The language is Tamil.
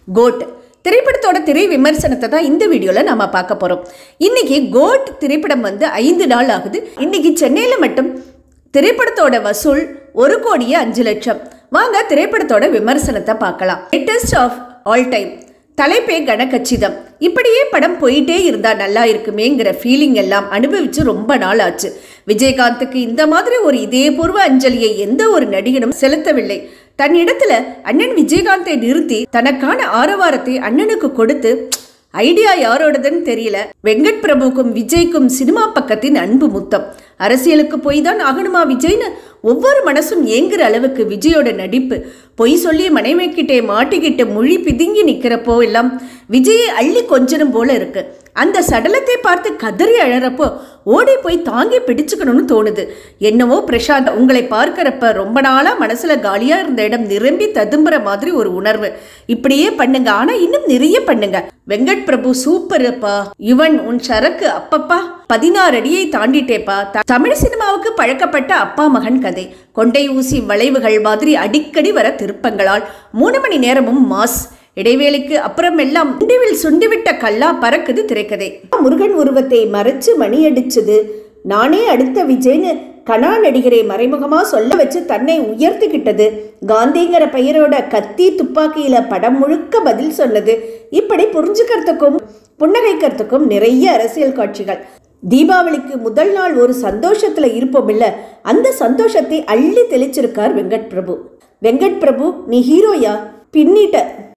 கோட் திரைப்படத்தோட திரை விமர்சனத்தை தான் இந்த வீடியோவில் நாம பார்க்க போகிறோம் இன்னைக்கு கோட் திரைப்படம் வந்து ஐந்து நாள் ஆகுது இன்னைக்கு சென்னையில் மட்டும் திரைப்படத்தோட வசூல் ஒரு கோடியே அஞ்சு லட்சம் வாங்க திரைப்படத்தோட விமர்சனத்தை பார்க்கலாம் லேட்டஸ்ட் ஆஃப் ஆல் டைம் தலைப்பே கனகச்சிதம் இப்படியே படம் போயிட்டே இருந்தா நல்லா இருக்குமேங்கிற ஃபீலிங் எல்லாம் அனுபவிச்சு ரொம்ப நாள் ஆச்சு விஜயகாந்துக்கு இந்த மாதிரி ஒரு இதயபூர்வ அஞ்சலியை எந்த ஒரு நடிகனும் செலுத்தவில்லை தன் இடத்துல அண்ணன் விஜயகாந்தை நிறுத்தி தனக்கான ஆரவாரத்தை அண்ணனுக்கு கொடுத்து ஐடியா யாரோடதுன்னு தெரியல வெங்கட் பிரபுக்கும் விஜய்க்கும் சினிமா பக்கத்தின் அன்பு முத்தம் அரசியலுக்கு போய் தான் ஆகணுமா விஜய்னு ஒவ்வொரு மனசும் ஏங்குற அளவுக்கு விஜயோட நடிப்பு பொய் சொல்லி மனைவிக்கிட்டே மாட்டிக்கிட்டு மொழி பிதுங்கி நிக்கிறப்போ எல்லாம் விஜயை அள்ளி கொஞ்சனும் போல இருக்கு அந்த சடலத்தை பார்த்து கதறி அழறப்போ ஓடி போய் தாங்கி பிடிச்சுக்கணும்னு தோணுது என்னவோ பிரசாந்த் உங்களை பார்க்கறப்ப ரொம்ப நாளா மனசுல காலியா இருந்த இடம் நிரம்பி ததும்புற மாதிரி ஒரு உணர்வு இப்படியே பண்ணுங்க ஆனா இன்னும் நிறைய பண்ணுங்க வெங்கட் பிரபு சூப்பர்ப்பா இவன் உன் சரக்கு அப்பப்பா பதினாறு அடியை தாண்டிட்டேப்பா த- தமிழ் சினிமாவுக்கு பழக்கப்பட்ட அப்பா மகன் கதை கொண்டை ஊசி வளைவுகள் மாதிரி அடிக்கடி வர திருப்பங்களால் மூணு மணி நேரமும் மாஸ் இடைவேளைக்கு அப்புறம் எல்லாம் முடிவில் சுண்டிவிட்ட கல்லா பறக்குது திரைக்கதை முருகன் உருவத்தை மறைச்சு மணி அடிச்சது நானே அடுத்த விஜய்னு கனா நடிகரை மறைமுகமா சொல்ல வச்சு தன்னை உயர்த்திக்கிட்டது காந்திங்கிற பெயரோட கத்தி துப்பாக்கியில படம் முழுக்க பதில் சொன்னது இப்படி புரிஞ்சுக்கிறதுக்கும் புன்னகைக்கிறதுக்கும் நிறைய அரசியல் காட்சிகள் தீபாவளிக்கு முதல் நாள் ஒரு சந்தோஷத்துல இருப்போம் இல்ல அந்த சந்தோஷத்தை அள்ளி தெளிச்சிருக்கார் வெங்கட் பிரபு வெங்கட் பிரபு நீ ஹீரோயா பின்னிட்ட